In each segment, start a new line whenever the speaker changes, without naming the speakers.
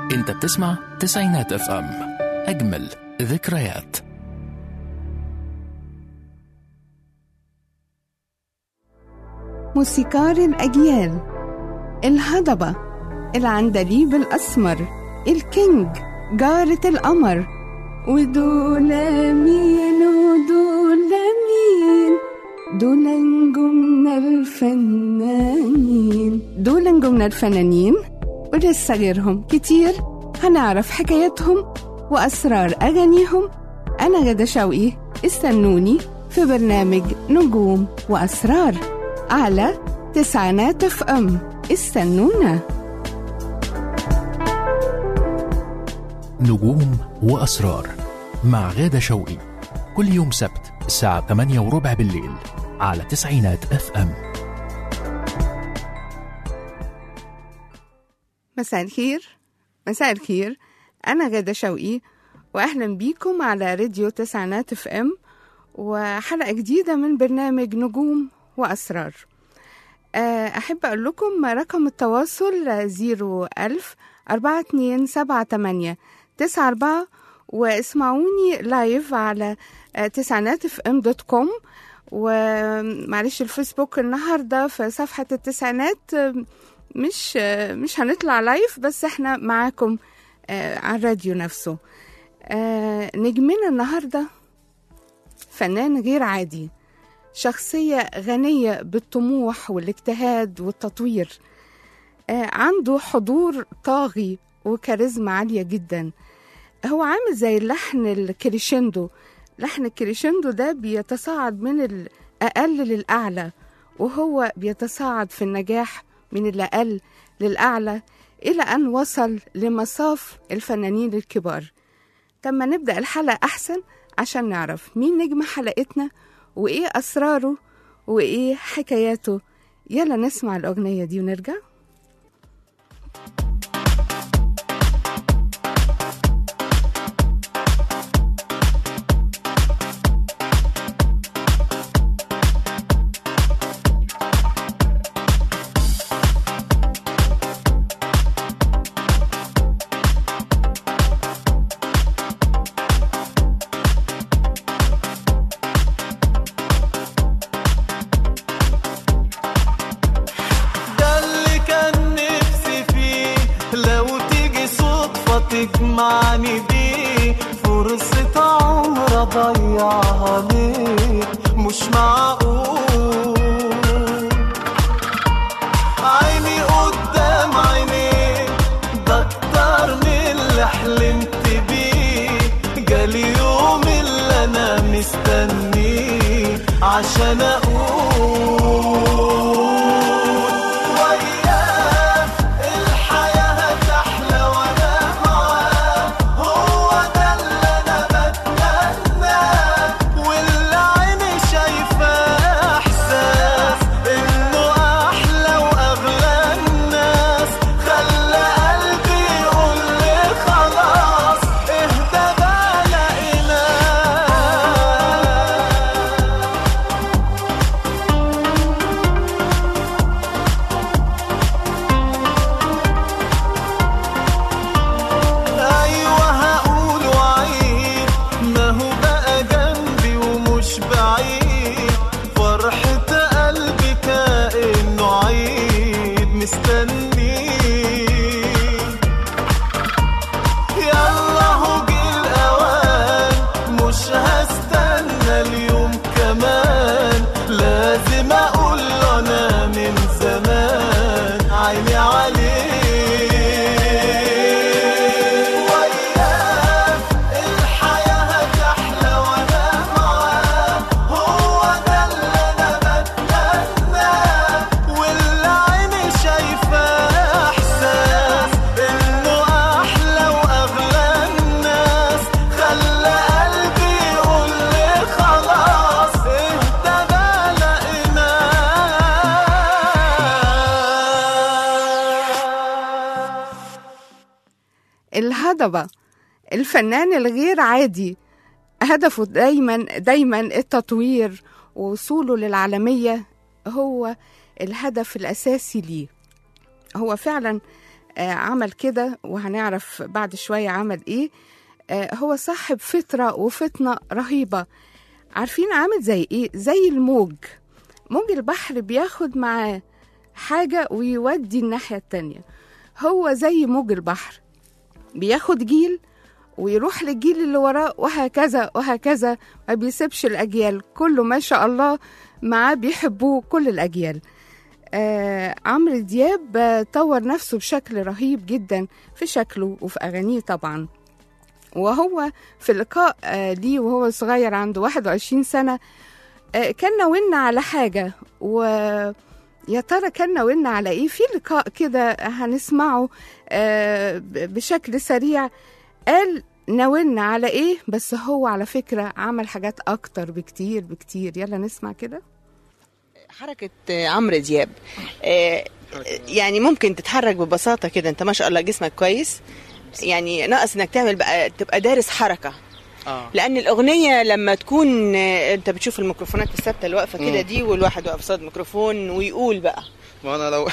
انت بتسمع تسعينات اف ام اجمل ذكريات
موسيقار الأجيال الهضبة العندليب الأسمر الكينج جارة القمر ودول مين ودول مين دول نجومنا الفنانين دول نجومنا الفنانين ولسه غيرهم كتير هنعرف حكاياتهم وأسرار أغانيهم أنا غدا شوقي استنوني في برنامج نجوم وأسرار على تسعينات اف ام استنونا
نجوم وأسرار مع غادة شوقي كل يوم سبت الساعة 8 وربع بالليل على تسعينات اف ام
مساء الخير مساء الخير أنا غادة شوقي وأهلا بيكم على راديو تسعينات اف ام وحلقة جديدة من برنامج نجوم وأسرار آه، أحب أقول لكم رقم التواصل زيرو ألف أربعة اتنين سبعة تمانية تسعة أربعة واسمعوني لايف على تسعينات اف ام دوت كوم ومعلش الفيسبوك النهارده في صفحة التسعينات آه، مش آه، مش هنطلع لايف بس احنا معاكم آه، على الراديو نفسه آه، نجمنا النهارده فنان غير عادي شخصية غنية بالطموح والاجتهاد والتطوير آه، عنده حضور طاغي وكاريزما عالية جدا هو عامل زي اللحن الكريشندو لحن الكريشندو ده بيتصاعد من الأقل للأعلى وهو بيتصاعد في النجاح من الأقل للأعلى إلى أن وصل لمصاف الفنانين الكبار طب ما نبدأ الحلقة أحسن عشان نعرف مين نجم حلقتنا وإيه أسراره وإيه حكاياته يلا نسمع الأغنية دي ونرجع
ده اللي كان نفسي فيه لو تيجي صدفة تجمعني بيه فرصة عمر أضيعها ليه مش معقول عيني قدام عينيك ده أكتر من اللي حلمت بيه جالي يوم اللي أنا مستنيه عشان أقول وياه الحياة هتحلى وأنا معاه هو ده اللي أنا بتمناه واللي عيني شايفاه إحساس إنه أحلى وأغلى الناس خلى قلبي يقول لي خلاص اهدى بقى لقيناه ايوه هقول وعيد ما هو بقى جنبي ومش بعيد فرحة قلبي كأنه عيد مستنيه يلا هو جه الاوان مش هستنى اليوم كمان لازم اقول له انا من زمان عيني عليه وياه الحياة هتحلى وانا معاه هو ده اللي انا بتمناه واللي عيني شايفاه احساس انه احلى واغلى الناس خلى قلبي يقول لي خلاص اهدى بقى لقيناه
الهضبة الفنان الغير عادي هدفه دايما دايما التطوير ووصوله للعالمية هو الهدف الأساسي ليه هو فعلا آه، عمل كده وهنعرف بعد شوية عمل إيه آه، هو صاحب فطرة وفطنة رهيبة عارفين عامل زي إيه زي الموج موج البحر بياخد معاه حاجة ويودي الناحية التانية هو زي موج البحر بياخد جيل ويروح للجيل اللي وراه وهكذا وهكذا ما بيسيبش الأجيال كله ما شاء الله معاه بيحبوه كل الأجيال آه عمرو دياب آه، طور نفسه بشكل رهيب جدا في شكله وفي أغانيه طبعا وهو في لقاء آه ليه وهو صغير عنده 21 سنة آه كان ناولنا على حاجة ويا ترى كان ناولنا على ايه في لقاء كده هنسمعه آه ب- بشكل سريع قال ناولنا على ايه بس هو على فكرة عمل حاجات اكتر بكتير بكتير يلا نسمع كده
حركة آه، عمرو دياب آه، يعني ممكن تتحرك ببساطة كده انت ما شاء الله جسمك كويس يعني ناقص انك تعمل بقى تبقى دارس حركة
اه
لان الاغنية لما تكون آه، انت بتشوف الميكروفونات الثابتة اللي واقفة كده
مم.
دي والواحد واقف قصاد ميكروفون ويقول بقى
ما انا لو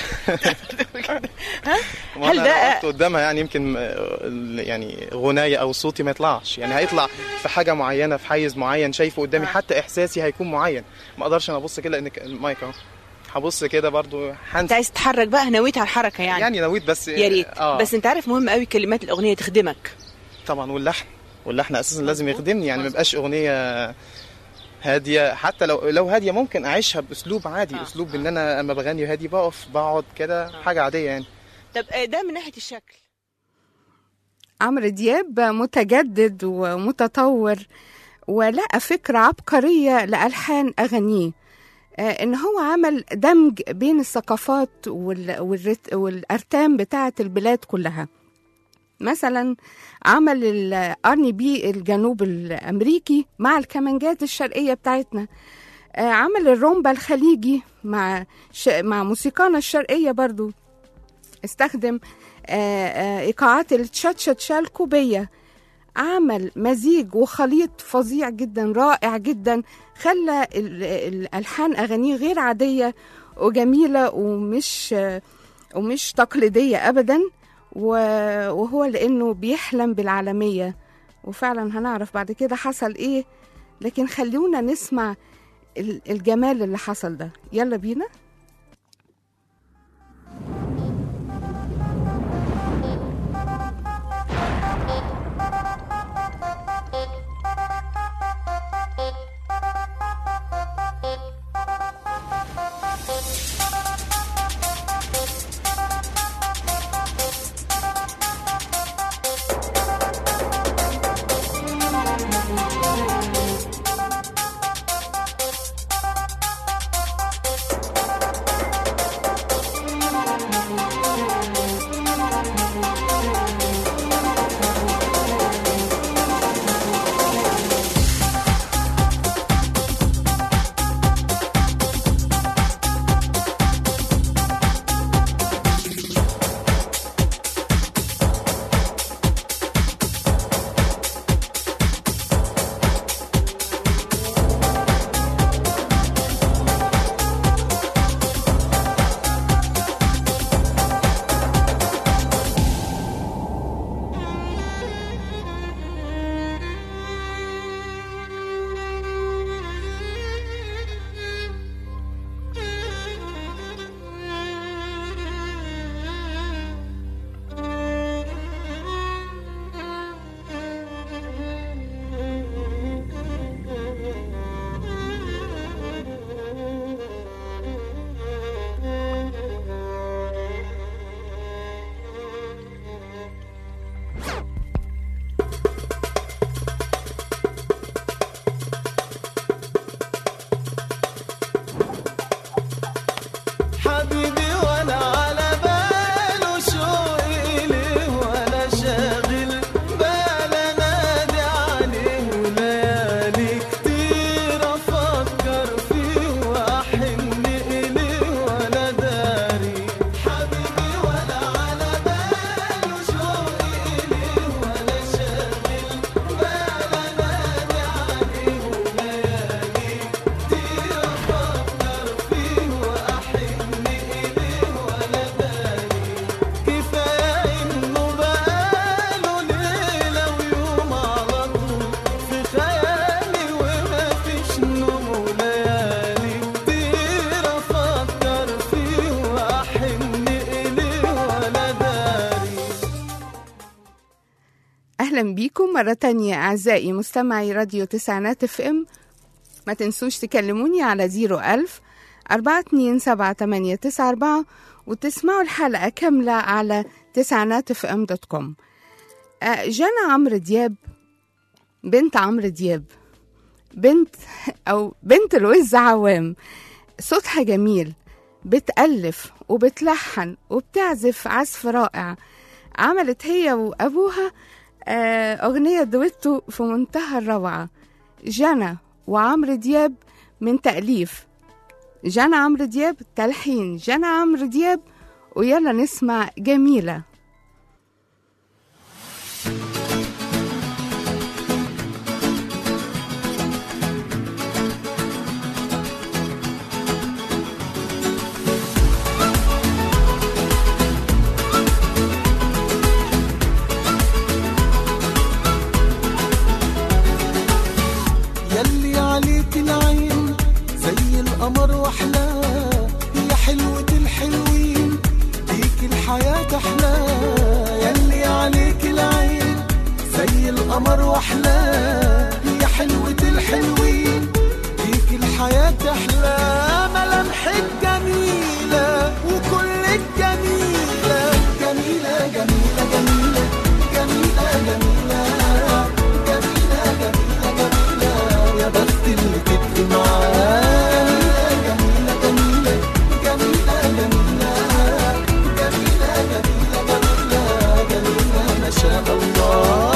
ما
هل
أنا
ده-
لو وقفت قدامها يعني يمكن آه، ال- يعني غناية او صوتي ما يطلعش يعني هيطلع في حاجه معينه في حيز معين شايفه قدامي حتى احساسي هيكون معين ما اقدرش انا ابص كده لان ك- المايك اهو هبص كده برضو
انت
هنسى
عايز تتحرك بقى نويت على الحركة يعني,
يعني نويت بس
يا ريت
اه
بس انت عارف مهم قوي كلمات الاغنية تخدمك
طبعا واللحن واللحن اساسا لازم يخدمني يعني ما يبقاش اغنيه هاديه حتى لو لو هاديه ممكن اعيشها باسلوب عادي
آه.
اسلوب ان انا اما بغني هادي بقف بقعد كده حاجه عاديه يعني
طب آه، ده من ناحية الشكل
عمرو دياب متجدد ومتطور ولقى فكرة عبقرية لألحان أغانيه آه، إن هو عمل دمج بين الثقافات وال- والرت- والأرتام بتاعة البلاد كلها مثلا عمل الارني بي الجنوب الامريكي مع الكمانجات الشرقيه بتاعتنا آه، عمل الرومبا الخليجي مع ش... مع موسيقانا الشرقيه برضو استخدم آه، آه، ايقاعات التشاتشاتشا الكوبيه عمل مزيج وخليط فظيع جدا رائع جدا خلى ال- الالحان اغانيه غير عاديه وجميله ومش آه، ومش تقليديه ابدا و- وهو لانه بيحلم بالعالميه وفعلا هنعرف بعد كده حصل ايه لكن خلونا نسمع ال- الجمال اللي حصل ده يلا بينا
Thank
أهلا بيكم مرة تانية أعزائي مستمعي راديو تسعينات اف ام ما تنسوش تكلموني على زيرو ألف أربعة اتنين سبعة تمانية تسعة أربعة وتسمعوا الحلقة كاملة على تسعينات اف ام دوت كوم آه، جانا عمرو دياب بنت عمرو دياب بنت أو بنت الوز عوام صوتها جميل بتألف وبتلحن وبتعزف عزف رائع عملت هي وأبوها آه، أغنية دويتو في منتهى الروعة جنى وعمرو دياب من تأليف جنى عمرو دياب تلحين جنى عمرو دياب ويلا نسمع جميلة
يلي عليك العين زي القمر واحلاه يا حلوة الحلوين بيك الحياة احلى يلي عليك العين زي القمر واحلاه يا حلوة الحلوين بيك الحياة احلى ملامحك جميلة وكلك جميلة جميلة جميلة جميلة جميلة جميلة جميلة جميلة جميلة يا بخت اللي تبقي معاه جميلة جميلة جميلة جميلة جميلة جميلة جميلة جميلة ما شاء الله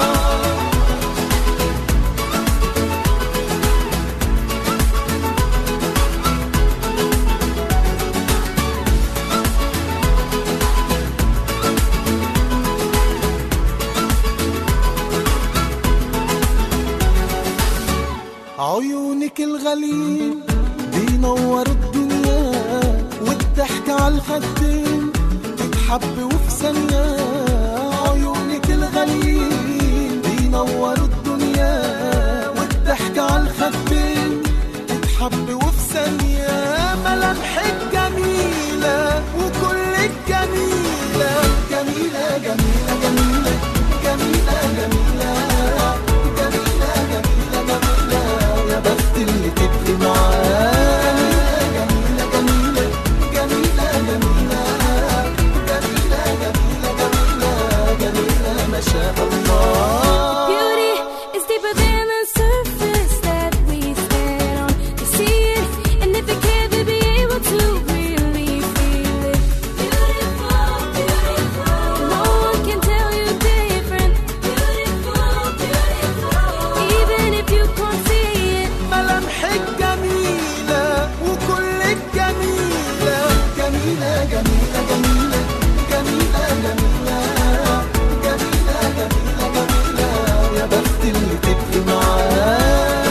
عيونك الغليل بينور الدنيا والضحك على الخدين تتحب وفي ثانية عيونك الغليل بينور الدنيا والضحك على الخدين تتحب وفي ثانية ملامحك جميلة وكلك جميلة جميلة جميلة جميلة جميلة جميلة جميلة جميلة جميلة يا بخت اللي تبقي معاه جميلة جميلة جميلة جميلة جميلة جميلة جميلة جميلة ما شاء الله
Beauty is deeper than the surface that we stand on to see it. And if you can't be able to really feel it, beautiful, beautiful. No one can tell you different. Beautiful, beautiful. Even if you can't see it.
ملامحك جميلة وكلك جميلة جميلة جميلة جميلة جميلة جميلة جميلة جميلة جميلة يا بخت اللي تبقي معاه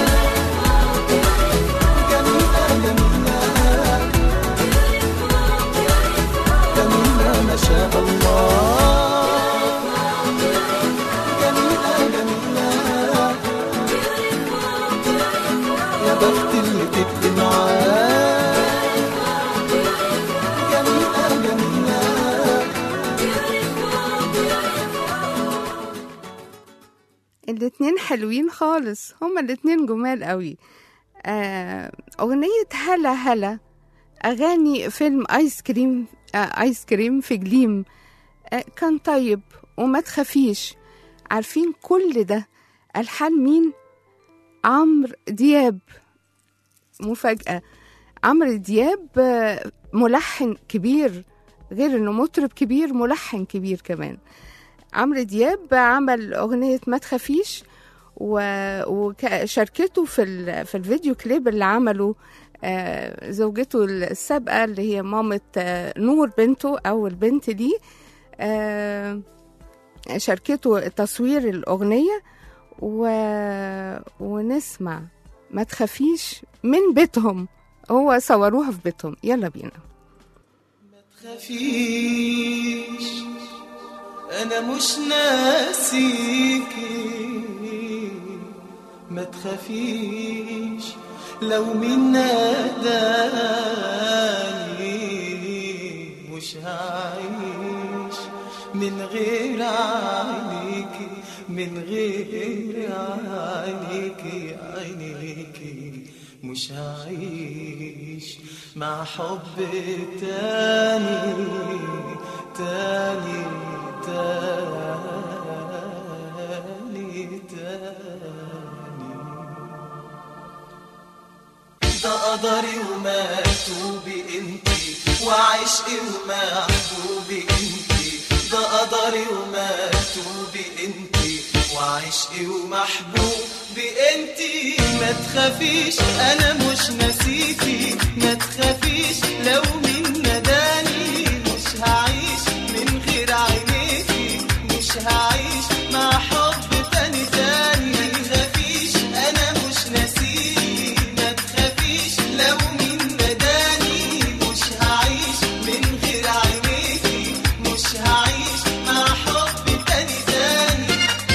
جميلة جميلة جميلة ما شاء الله جميلة جميلة يا بخت اللي تبقي معاه جميلة جميلة
الاتنين حلوين خالص هما الاتنين جمال قوي آه، أغنية هلا هلا أغاني فيلم آيس كريم آه، آيس كريم في جليم آه، كان طيب وما تخافيش عارفين كل ده ألحان مين؟ عمرو دياب مفاجأة عمرو دياب آه، ملحن كبير غير انه مطرب كبير ملحن كبير كمان عمرو دياب عمل أغنية ما تخافيش وشاركته في ال- في الفيديو كليب اللي عمله آه، زوجته السابقة اللي هي مامة آه، نور بنته أو البنت دي آه، شاركته تصوير الأغنية و... ونسمع ما تخافيش من بيتهم هو صوروها في بيتهم يلا بينا
تخافيش انا مش ناسيكي ما تخافيش لو مين ناداني مش هعيش من غير عينيكي من غير عينيكي عينيكي مش هعيش مع حب تاني تاني تاني تاني ده قدري ومكتوبي انتي وعشقي ومحبوبي انتي ده قدري ومكتوبي انتي وعشقي ومحبوبي انتي ما تخافيش انا مش ناسيكي ما تخافيش لو مين نداني مش هعيش من غير عينيكي مش هعيش مع حب تاني تاني ما تخافيش انا مش ناسيكي ما تخافيش لو مين نداني مش هعيش من غير عينيكي مش هعيش مع حب تاني تاني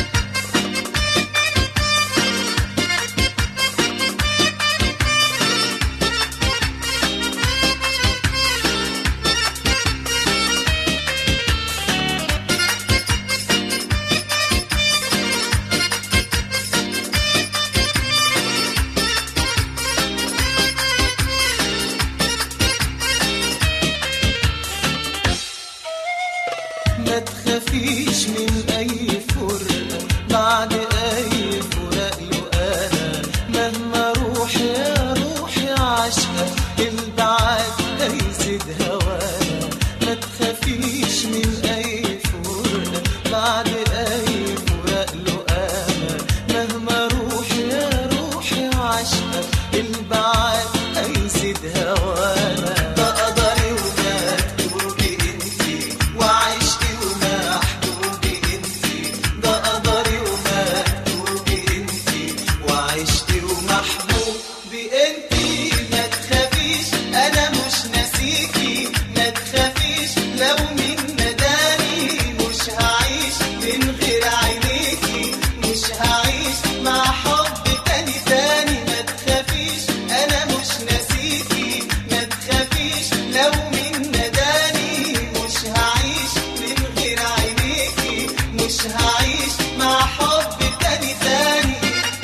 ما تخافيش من اي فرقة بعد اي فراق له انا مهما روح يا روحي عشقة البعاد هيزيد هوانا ما تخافيش من اي فرقة بعد اي فراق له انا مهما روح يا روحي عشقة البعاد هيزيد هوانا ده قدري ومكتوبي انتي وعشقي ومحبوبي انتي ده قدري ومكتوبي انتي وعشقي ومحبوبي انتي ما تخافيش انا مش ناسيكي ما تخافيش لو مين نداني مش هعيش من غير عينيكي مش هعيش مع حب تاني تاني ما تخافيش انا مش ناسيكي ما تخافيش لو مين نداني مش هعيش من غير عينيكي مش هعيش مع حب تاني تاني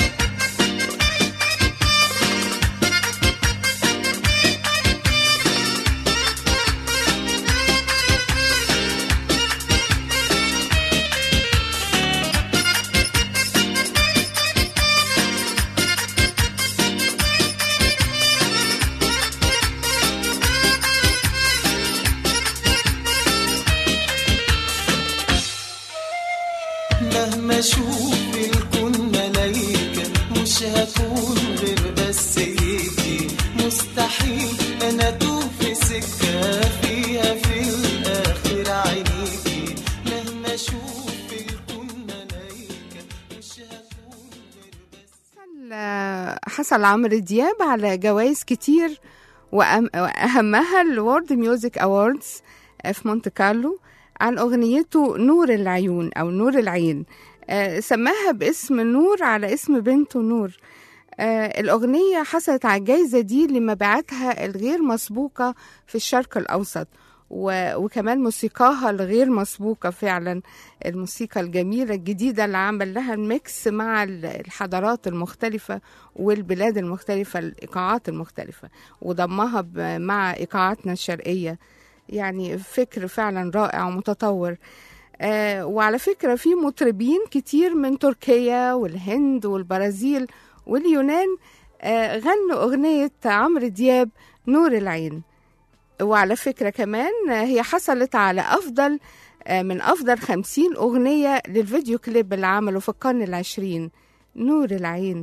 مهما اشوف الكون ملايكة مش هكون غير بس ليكي مستحيل انا ادوب في سكة فيها في الاخر عينيكي مهما اشوف الكون ملايكة مش هكون غير بس
حصل- حصل عمرو دياب على جوائز كتير وأم- وأهمها الورد ميوزك أواردز في مونت كارلو عن أغنيته نور العيون أو نور العين آه، سماها باسم نور على اسم بنته نور آه، الأغنية حصلت على الجايزة دي لمبيعاتها الغير مسبوقة في الشرق الأوسط و- وكمان موسيقاها الغير مسبوقة فعلا الموسيقى الجميلة الجديدة اللي عمل لها الميكس مع ال- الحضارات المختلفة والبلاد المختلفة الإيقاعات المختلفة وضمها ب- مع إيقاعاتنا الشرقية يعني فكر فعلا رائع ومتطور آه وعلى فكرة في مطربين كتير من تركيا والهند والبرازيل واليونان آه غنوا أغنية عمرو دياب نور العين وعلى فكرة كمان آه، هي حصلت على أفضل آه، من أفضل خمسين أغنية للفيديو كليب اللي عمله في القرن العشرين نور العين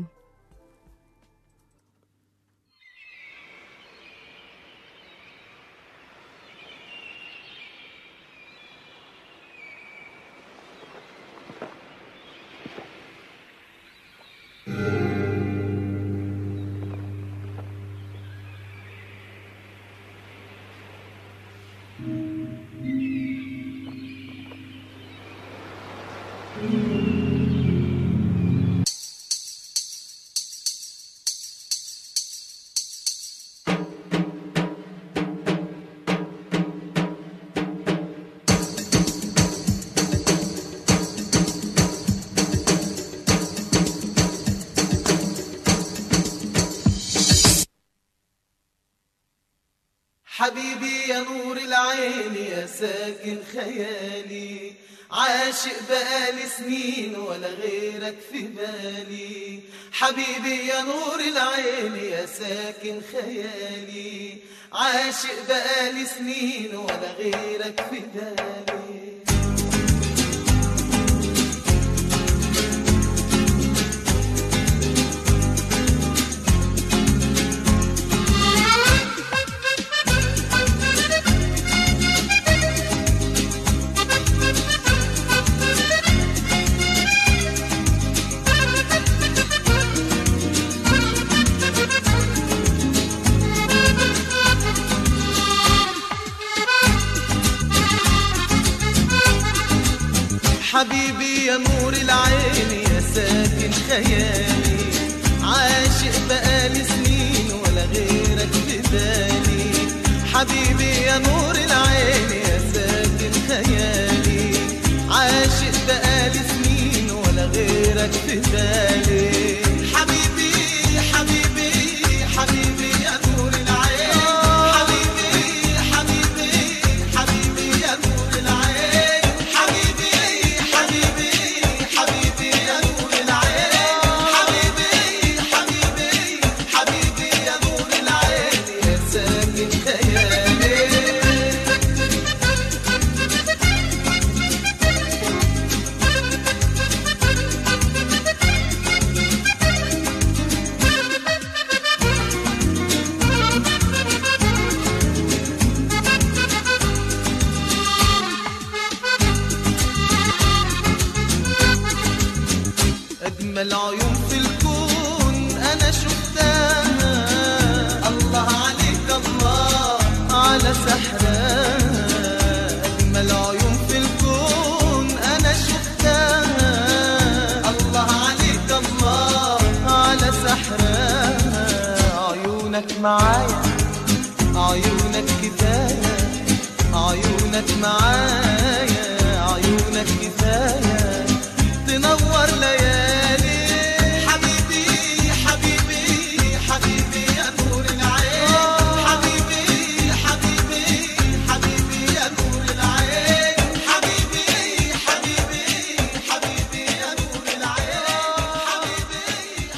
العين يا ساكن خيالي عاشق بقالي سنين ولا غيرك في بالي حبيبي يا نور العين يا ساكن خيالي عاشق بقالي سنين ولا غيرك في بالي حبيبي يا نور العين يا ساكن خيالي عاشق بقالي سنين ولا غيرك في بالي حبيبي يا نور العين يا ساكن خيالي عاشق بقالي سنين ولا غيرك في بالي حبيبي حبيبي حبيبي يا نور العين حبيبي حبيبي حبيبي يا نور العين حبيبي حبيبي حبيبي يا نور العين حبيبي حبيبي حبيبي يا نور العين يا ساكن خيالي أجمل عيون في الكون أنا شفتها الله عليك الله على سحرها أجمل عيون في الكون أنا شفتها الله عليك الله على سحرها عيونك معايا عيونك كفاية عيونك معايا عيونك كفاية تنور ليالي حبيبي حبيبي حبيبي يا نور العين حبيبي حبيبي حبيبي يا نور العين حبيبي حبيبي حبيبي يا نور العين حبيبي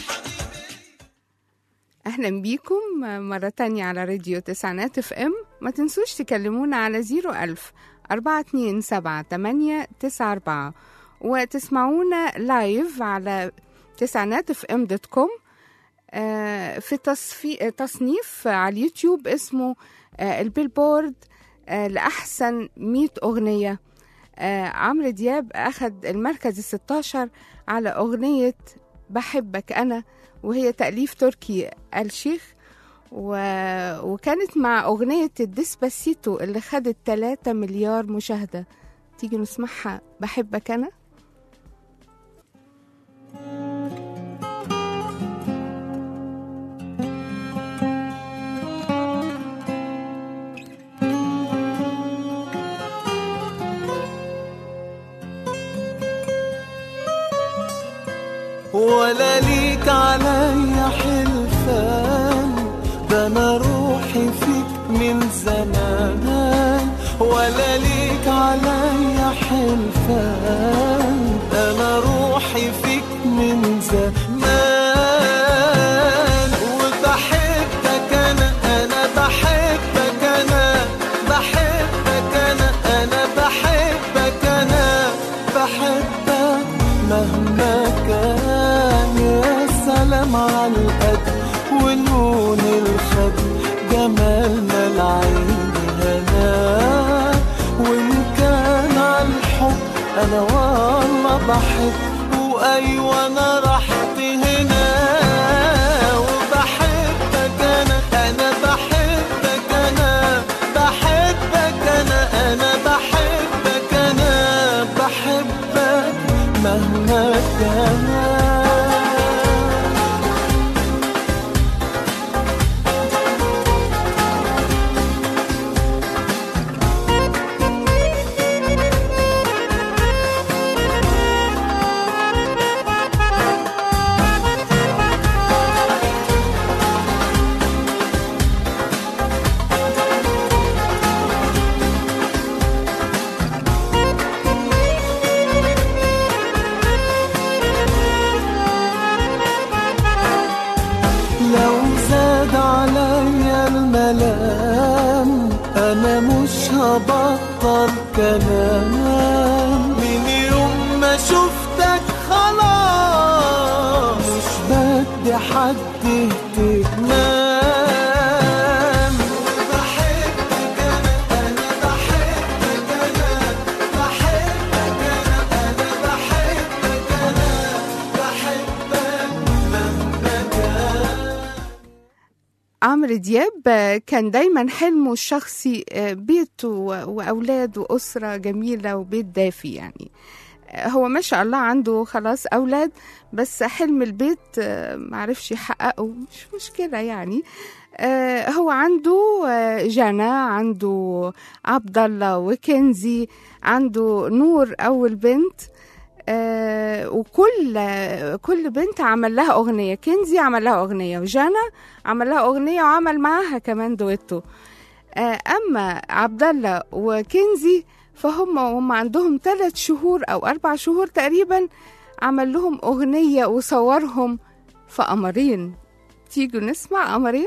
أهلا بيكم مرة تانية على راديو تسعينات اف ام ما تنسوش تكلمونا على زيرو ألف أربعة اتنين سبعة تمانية تسعة أربعة وتسمعونا لايف على تسعينات اف ام دوت كوم آه، في تصفي... تصنيف على اليوتيوب اسمه آه، البيلبورد آه، لأحسن 100 أغنية آه، عمرو دياب أخذ المركز الستاشر على أغنية بحبك أنا وهي تأليف تركي الشيخ و... وكانت مع أغنية الديسباسيتو اللي خدت 3 مليار مشاهدة تيجي نسمعها بحبك أنا
ولا ليك عليا حلفان ده انا روحي فيك من زمان ولا ليك عليا حلفان ده انا روحي فيك من زمان وبحبك انا انا بحبك انا بحبك انا انا بحبك انا بحبك مهما كان يا سلام على القد ولون الخد جمالنا العين هنا وان كان على الحب انا والله بحب وايوه انا راحتي هنا وبحبك انا انا بحبك انا بحبك انا انا بحبك انا بحبك مهما كان ابطل كلام من يوم ما شفتك خلاص مش بدي حد اهتمام بحبك انا انا بحبك انا بحبك انا انا بحبك انا بحبك مهما كان
عمرو دياب آه، كان دايما حلمه الشخصي آه، بيت و- وأولاد وأسرة جميلة وبيت دافي يعني آه، هو ما شاء الله عنده خلاص أولاد بس حلم البيت آه، معرفش يحققه مش مشكلة يعني آه، هو عنده آه، جانا عنده عبد الله وكنزي عنده نور أول بنت آه، وكل آه، كل بنت عمل لها أغنية كنزي عمل لها أغنية وجانا عمل لها أغنية وعمل معاها كمان دويتو آه، أما عبد الله وكنزي فهم هم عندهم ثلاث شهور أو أربع شهور تقريبا عمل لهم أغنية وصورهم في قمرين تيجوا نسمع قمرين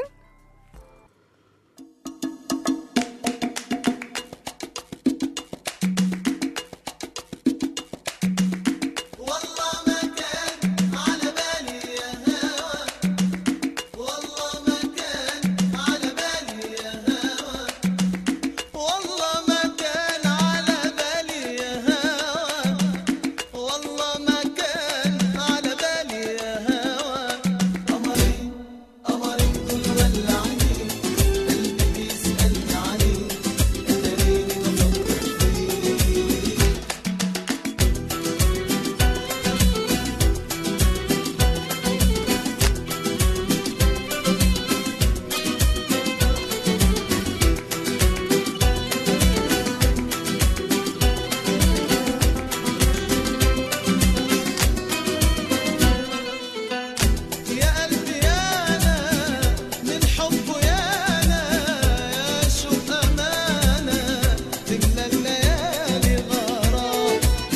والله ما كان على بالي يا هوا والله ما كان على بالي يا هوا والله ما كان على بالي يا هوا والله ما كان على بالي يا هوا قمرين قمرين دول ولعين قلبي بيسألني عليه اتاريني بفكر فيه يا قلبي يا أنا من حبه يا أنا يا شوق أمانة تملى الليالي غرام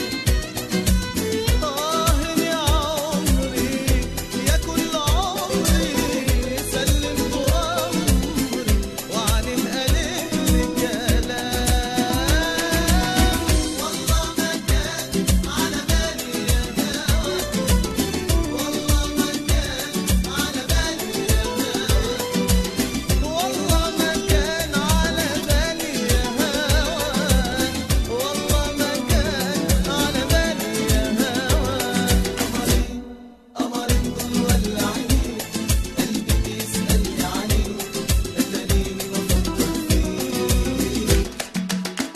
آه يا عمري يا كل عمري سلمت أمري وعن القلب كلام والله ما كان على بالي يا هوا والله ما كان على بالي يا هوا والله ما كان على بالي يا هوا والله ما كان على بالي يا هوا قمرين قمرين دول ولعين قلبي بيسألني عليه اتاريني بفكر فيه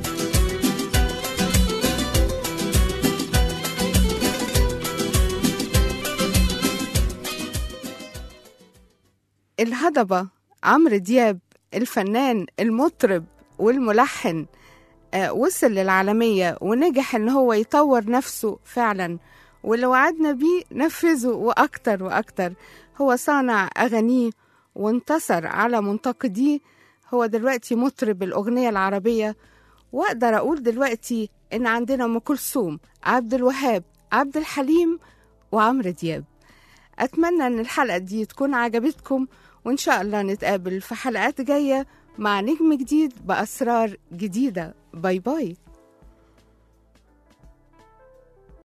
الهضبة عمرو دياب الفنان المطرب والملحن آه، وصل للعالمية ونجح ان هو يطور نفسه فعلا واللي وعدنا بيه نفذه واكتر واكتر هو صانع اغانيه وانتصر على منتقديه هو دلوقتي مطرب الاغنية العربية واقدر اقول دلوقتي ان عندنا ام كلثوم عبد الوهاب عبد الحليم وعمرو دياب أتمنى إن الحلقة دي تكون عجبتكم وإن شاء الله نتقابل في حلقات جاية مع نجم جديد بأسرار جديدة باي باي